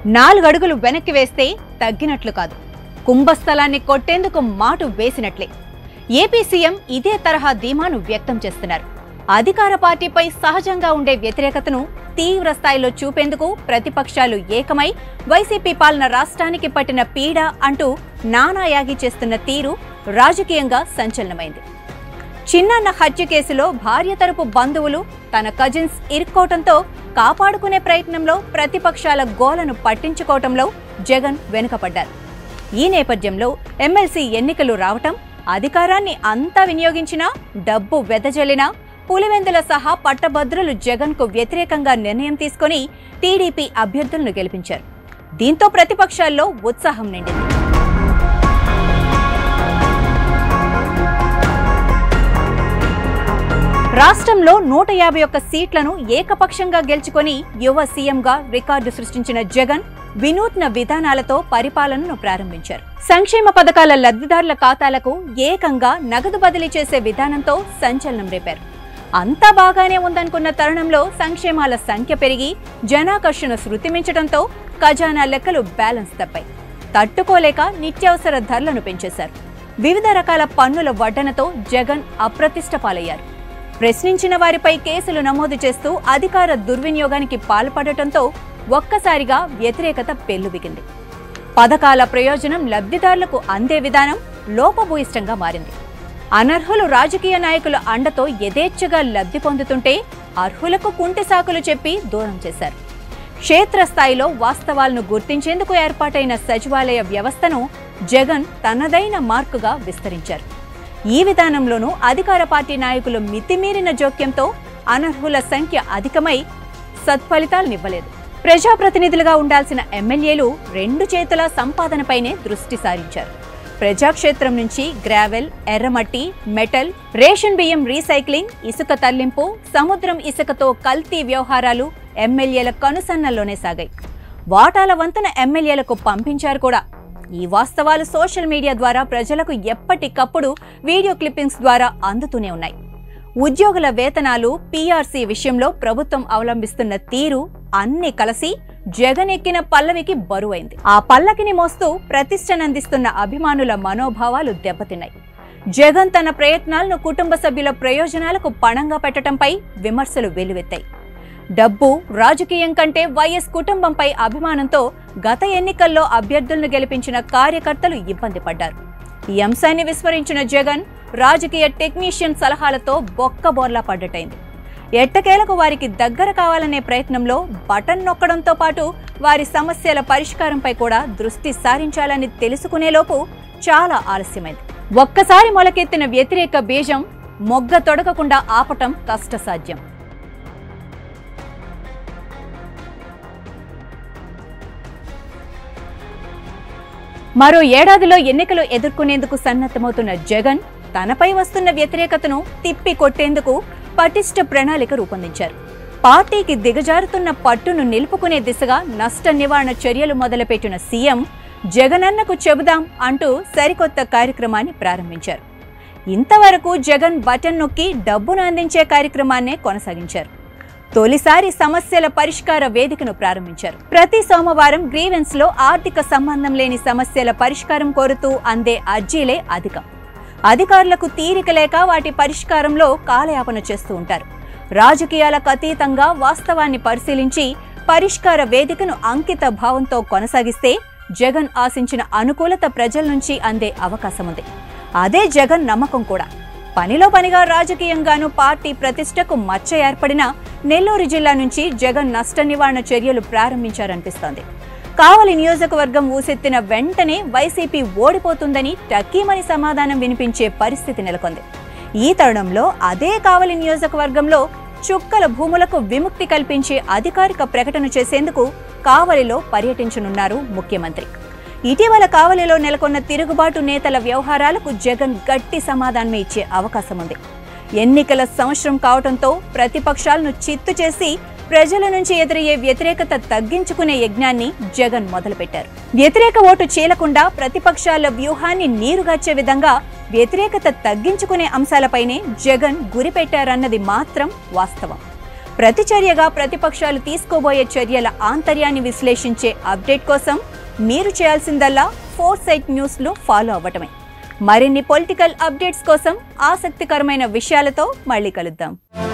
నాలుగు అడుగులు వెనక్కి వేస్తే తగ్గినట్లు కాదు కుంభస్థలాన్ని కొట్టేందుకు మాటు వేసినట్లే ఏపీ సీఎం ఇదే తరహా ధీమాను వ్యక్తం చేస్తున్నారు అధికార పార్టీపై సహజంగా ఉండే వ్యతిరేకతను తీవ్ర స్థాయిలో చూపేందుకు ప్రతిపక్షాలు ఏకమై వైసీపీ పాలన రాష్ట్రానికి పట్టిన పీడ అంటూ నానాయాగి చేస్తున్న తీరు రాజకీయంగా సంచలనమైంది చిన్నన్న హత్య కేసులో భార్య తరపు బంధువులు తన కజిన్స్ ఇరుక్కోవటంతో కాపాడుకునే ప్రయత్నంలో ప్రతిపక్షాల గోలను పట్టించుకోవటంలో జగన్ వెనుకపడ్డారు ఈ నేపథ్యంలో ఎమ్మెల్సీ ఎన్నికలు రావటం అధికారాన్ని అంతా వినియోగించినా డబ్బు వెదజల్లినా పులివెందుల సహా పట్టభద్రులు జగన్కు వ్యతిరేకంగా నిర్ణయం తీసుకొని టీడీపీ అభ్యర్థులను గెలిపించారు దీంతో ప్రతిపక్షాల్లో ఉత్సాహం నిండింది రాష్ట్రంలో నూట యాభై ఒక్క సీట్లను ఏకపక్షంగా గెలుచుకొని యువ సీఎంగా రికార్డు సృష్టించిన జగన్ వినూత్న విధానాలతో పరిపాలనను ప్రారంభించారు సంక్షేమ పథకాల లబ్ధిదారుల ఖాతాలకు ఏకంగా నగదు బదిలీ చేసే విధానంతో సంచలనం రేపారు అంతా బాగానే ఉందనుకున్న తరుణంలో సంక్షేమాల సంఖ్య పెరిగి జనాకర్షణ శృతిమించడంతో ఖజానా లెక్కలు బ్యాలెన్స్ తప్పాయి తట్టుకోలేక నిత్యావసర ధరలను పెంచేశారు వివిధ రకాల పన్నుల వడ్డనతో జగన్ అప్రతిష్ట పాలయ్యారు ప్రశ్నించిన వారిపై కేసులు నమోదు చేస్తూ అధికార దుర్వినియోగానికి పాల్పడటంతో ఒక్కసారిగా వ్యతిరేకత పెల్లుబిగింది పథకాల ప్రయోజనం లబ్ధిదారులకు అందే విధానం లోపభూయిష్టంగా మారింది అనర్హులు రాజకీయ నాయకుల అండతో యథేచ్ఛగా లబ్ధి పొందుతుంటే అర్హులకు కుంటి సాకులు చెప్పి దూరం చేశారు క్షేత్రస్థాయిలో వాస్తవాలను గుర్తించేందుకు ఏర్పాటైన సచివాలయ వ్యవస్థను జగన్ తనదైన మార్కుగా విస్తరించారు ఈ విధానంలోనూ అధికార పార్టీ నాయకులు మితిమీరిన జోక్యంతో అనర్హుల సంఖ్య అధికమై సత్ఫలితాలనివ్వలేదు ప్రజాప్రతినిధులుగా ఉండాల్సిన ఎమ్మెల్యేలు రెండు చేతుల సంపాదనపైనే దృష్టి సారించారు ప్రజాక్షేత్రం నుంచి గ్రావెల్ ఎర్రమట్టి మెటల్ రేషన్ బియ్యం రీసైక్లింగ్ ఇసుక తరలింపు సముద్రం ఇసుకతో కల్తీ వ్యవహారాలు ఎమ్మెల్యేల కనుసన్నల్లోనే సాగాయి వాటాల వంతున ఎమ్మెల్యేలకు పంపించారు కూడా ఈ వాస్తవాలు సోషల్ మీడియా ద్వారా ప్రజలకు ఎప్పటికప్పుడు వీడియో క్లిప్పింగ్స్ ద్వారా అందుతూనే ఉన్నాయి ఉద్యోగుల వేతనాలు పీఆర్సీ విషయంలో ప్రభుత్వం అవలంబిస్తున్న తీరు అన్ని కలిసి జగన్ ఎక్కిన పల్లవికి బరువైంది ఆ పల్లకిని మోస్తూ ప్రతిష్టనందిస్తున్న అభిమానుల మనోభావాలు దెబ్బతిన్నాయి జగన్ తన ప్రయత్నాలను కుటుంబ సభ్యుల ప్రయోజనాలకు పణంగా పెట్టడంపై విమర్శలు వెలువెత్తాయి డబ్బు రాజకీయం కంటే వైఎస్ కుటుంబంపై అభిమానంతో గత ఎన్నికల్లో అభ్యర్థులను గెలిపించిన కార్యకర్తలు ఇబ్బంది పడ్డారు ఈ అంశాన్ని విస్మరించిన జగన్ రాజకీయ టెక్నీషియన్ సలహాలతో బొక్కబోర్లా పడ్డటైంది ఎట్టకేలకు వారికి దగ్గర కావాలనే ప్రయత్నంలో బటన్ నొక్కడంతో పాటు వారి సమస్యల పరిష్కారంపై కూడా దృష్టి సారించాలని తెలుసుకునేలోపు చాలా ఆలస్యమైంది ఒక్కసారి మొలకెత్తిన వ్యతిరేక బీజం మొగ్గ తొడగకుండా ఆపటం కష్టసాధ్యం మరో ఏడాదిలో ఎన్నికలు ఎదుర్కొనేందుకు సన్నద్ధమవుతున్న జగన్ తనపై వస్తున్న వ్యతిరేకతను తిప్పి కొట్టేందుకు పటిష్ట ప్రణాళిక రూపొందించారు పార్టీకి దిగజారుతున్న పట్టును నిలుపుకునే దిశగా నష్ట నివారణ చర్యలు మొదలుపెట్టిన సీఎం జగనన్నకు చెబుదాం అంటూ సరికొత్త కార్యక్రమాన్ని ప్రారంభించారు ఇంతవరకు జగన్ బటన్ నొక్కి డబ్బును అందించే కార్యక్రమాన్నే కొనసాగించారు తొలిసారి సమస్యల పరిష్కార వేదికను ప్రారంభించారు ప్రతి సోమవారం గ్రీవెన్స్ లో ఆర్థిక సంబంధం లేని సమస్యల పరిష్కారం కోరుతూ అందే అర్జీలే అధికం అధికారులకు తీరిక లేక వాటి పరిష్కారంలో కాలయాపన చేస్తూ ఉంటారు రాజకీయాలకు అతీతంగా వాస్తవాన్ని పరిశీలించి పరిష్కార వేదికను అంకిత భావంతో కొనసాగిస్తే జగన్ ఆశించిన అనుకూలత ప్రజల నుంచి అందే అవకాశం ఉంది అదే జగన్ నమ్మకం కూడా పనిలో పనిగా రాజకీయంగానూ పార్టీ ప్రతిష్టకు మచ్చ ఏర్పడిన నెల్లూరు జిల్లా నుంచి జగన్ నష్ట నివారణ చర్యలు ప్రారంభించారనిపిస్తోంది కావలి నియోజకవర్గం ఊసెత్తిన వెంటనే వైసీపీ ఓడిపోతుందని టక్కీమని సమాధానం వినిపించే పరిస్థితి నెలకొంది ఈ తరుణంలో అదే కావలి నియోజకవర్గంలో చుక్కల భూములకు విముక్తి కల్పించే అధికారిక ప్రకటన చేసేందుకు కావలిలో పర్యటించనున్నారు ముఖ్యమంత్రి ఇటీవల కావలిలో నెలకొన్న తిరుగుబాటు నేతల వ్యవహారాలకు జగన్ గట్టి సమాధానమే ఇచ్చే అవకాశం ఉంది ఎన్నికల సంవత్సరం కావడంతో ప్రతిపక్షాలను చిత్తు చేసి ప్రజల నుంచి ఎదురయ్యే వ్యతిరేకత తగ్గించుకునే యజ్ఞాన్ని జగన్ మొదలుపెట్టారు వ్యతిరేక ఓటు చీలకుండా ప్రతిపక్షాల వ్యూహాన్ని నీరుగార్చే విధంగా వ్యతిరేకత తగ్గించుకునే అంశాలపైనే జగన్ గురిపెట్టారన్నది మాత్రం వాస్తవం ప్రతిచర్యగా ప్రతిపక్షాలు తీసుకోబోయే చర్యల ఆంతర్యాన్ని విశ్లేషించే అప్డేట్ కోసం మీరు చేయాల్సిందల్లా ఫోర్ సైట్ న్యూస్లు ఫాలో అవ్వటమే మరిన్ని పొలిటికల్ అప్డేట్స్ కోసం ఆసక్తికరమైన విషయాలతో మళ్ళీ కలుద్దాం